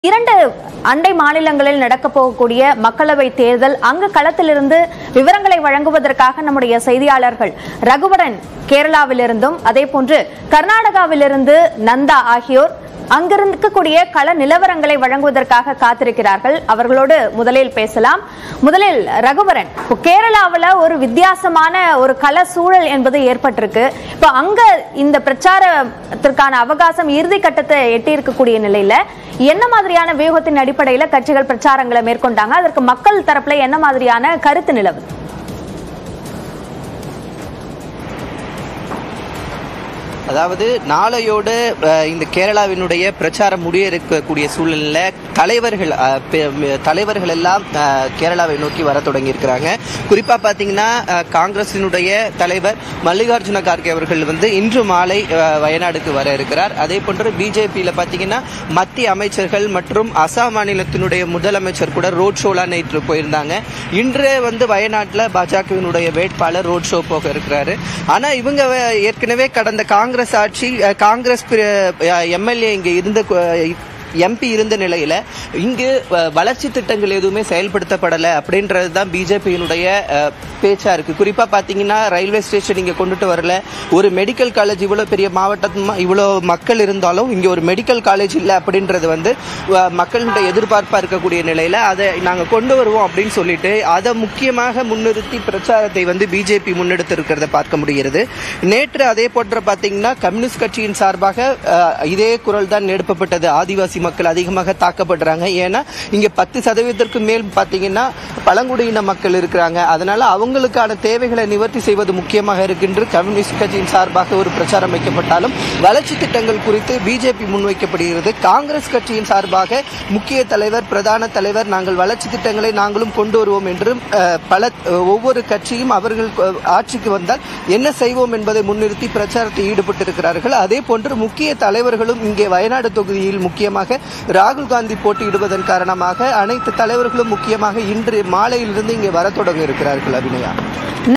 இரண்டு அண்டை மாநிலங்களில் நடக்க போகக்கூடிய மக்களவை தேர்தல் அங்கு களத்திலிருந்து விவரங்களை வழங்குவதற்காக நம்முடைய செய்தியாளர்கள் ரகுவரன் கேரளாவிலிருந்தும் அதே போன்று கர்நாடகாவிலிருந்து நந்தா ஆகியோர் அங்கிருக்கக்கூடிய கள நிலவரங்களை வழங்குவதற்காக காத்திருக்கிறார்கள் அவர்களோடு முதலில் பேசலாம் முதலில் ரகுவரன் இப்போ கேரளாவில் ஒரு வித்தியாசமான ஒரு கள சூழல் என்பது ஏற்பட்டிருக்கு இப்போ அங்க இந்த பிரச்சாரத்திற்கான அவகாசம் இறுதி கட்டத்தை எட்டி இருக்கக்கூடிய நிலையில என்ன மாதிரியான வியூகத்தின் அடிப்படையில கட்சிகள் பிரச்சாரங்களை மேற்கொண்டாங்க அதற்கு மக்கள் தரப்புல என்ன மாதிரியான கருத்து நிலவுது அதாவது நாளையோடு அஹ், இந்த கேரளாவினுடைய பிரச்சாரம் முடிய இருக்கக்கூடிய சூழல்ல தலைவர்கள் அஹ், பெ- ம- தலைவர்கள் எல்லாம் அஹ், கேரளாவை நோக்கி வர தொடங்கி இருக்கிறாங்க குறிப்பா பாத்தீங்கன்னா அஹ், காங்கிரசினுடைய தலைவர் மல்லிகார்ஜுன கார்கே அவர்கள் வந்து இன்று மாலை அஹ், வயநாடுக்கு வர இருக்கிறார் அதே போன்று பிஜேபியில பாத்தீங்கன்னா மத்திய அமைச்சர்கள் மற்றும் அசாம் மாநிலத்தினுடைய முதலமைச்சர் கூட ரோட் ஷோலாம் நேற்று போயிருந்தாங்க இன்று வந்து வயநாட்டில் பாஜகவினுடைய வேட்பாளர் ரோட் ஷோ போக இருக்கிறாரு ஆனா இவங்க வே- ஏற்கனவே கடந்த காங்கிரஸ் ஆட்சி அஹ், காங்கிரஸ் எம்எல்ஏ இங்க இருந்த எம்பி இருந்த நிலையில இங்கு அஹ், வளர்ச்சி திட்டங்கள் எதுவுமே செயல்படுத்தப்படல அப்படின்றது தான் பிஜேபியினுடைய பேச்சா இருக்கு குறிப்பா பாத்தீங்கன்னா ரயில்வே ஸ்டேஷன் இங்க கொண்டுட்டு வரல ஒரு மெடிக்கல் காலேஜ் இவ்வளவு பெரிய மாவட்டம் இவ்வளவு மக்கள் இருந்தாலும் இங்க ஒரு மெடிக்கல் காலேஜ் இல்ல அப்படின்றது வந்து அஹ், மக்களுடைய எதிர்பார்ப்பா இருக்கக்கூடிய நிலையில அதை நாங்க கொண்டு வருவோம் அப்படின்னு சொல்லிட்டு அதை முக்கியமாக முன்னிறுத்தி பிரச்சாரத்தை வந்து பிஜேபி முன்னெடுத்து இருக்கிறத பார்க்க முடிகிறது நேற்று அதே போன்ற பாத்தீங்கன்னா கம்யூனிஸ்ட் கட்சியின் சார்பாக அஹ், இதே குரல் தான் எழுப்பப்பட்டது ஆதிவாசி மக்கள் அதிகமாக தாக்கப்படுறாங்க ஏன்னா இங்க பத்து சதவீதத்திற்கு மேல் பாத்தீங்கன்னா பழங்குடியின மக்கள் இருக்கிறாங்க அதனால அவங்களுக்கான தேவைகளை நிவர்த்தி செய்வது முக்கியமாக இருக்கின்ற கம்யூனிஸ்ட் கட்சியின் சார்பாக ஒரு பிரச்சாரம் வைக்கப்பட்டாலும் வளர்ச்சி திட்டங்கள் குறித்து பிஜேபி முன்வைக்கப்படுகிறது காங்கிரஸ் கட்சியின் சார்பாக முக்கிய தலைவர் பிரதான தலைவர் நாங்கள் வளர்ச்சி திட்டங்களை நாங்களும் கொண்டு வருவோம் என்றும் அஹ், பல அஹ், ஒவ்வொரு கட்சியும் அவர்கள் அஹ், ஆட்சிக்கு வந்தால் என்ன செய்வோம் என்பதை முன்னிறுத்தி பிரச்சாரத்தில் ஈடுபட்டிருக்கிறார்கள் அதே போன்று முக்கிய தலைவர்களும் இங்கே வயநாடு தொகுதியில் முக்கியமாக ராகுல் காந்தி போட்டியிடுவதன் காரணமாக அனைத்து தலைவர்களும் முக்கியமாக இன்று மாலையிலிருந்து இங்கே வர தொடங்க இருக்கிறார்கள் அபிநயா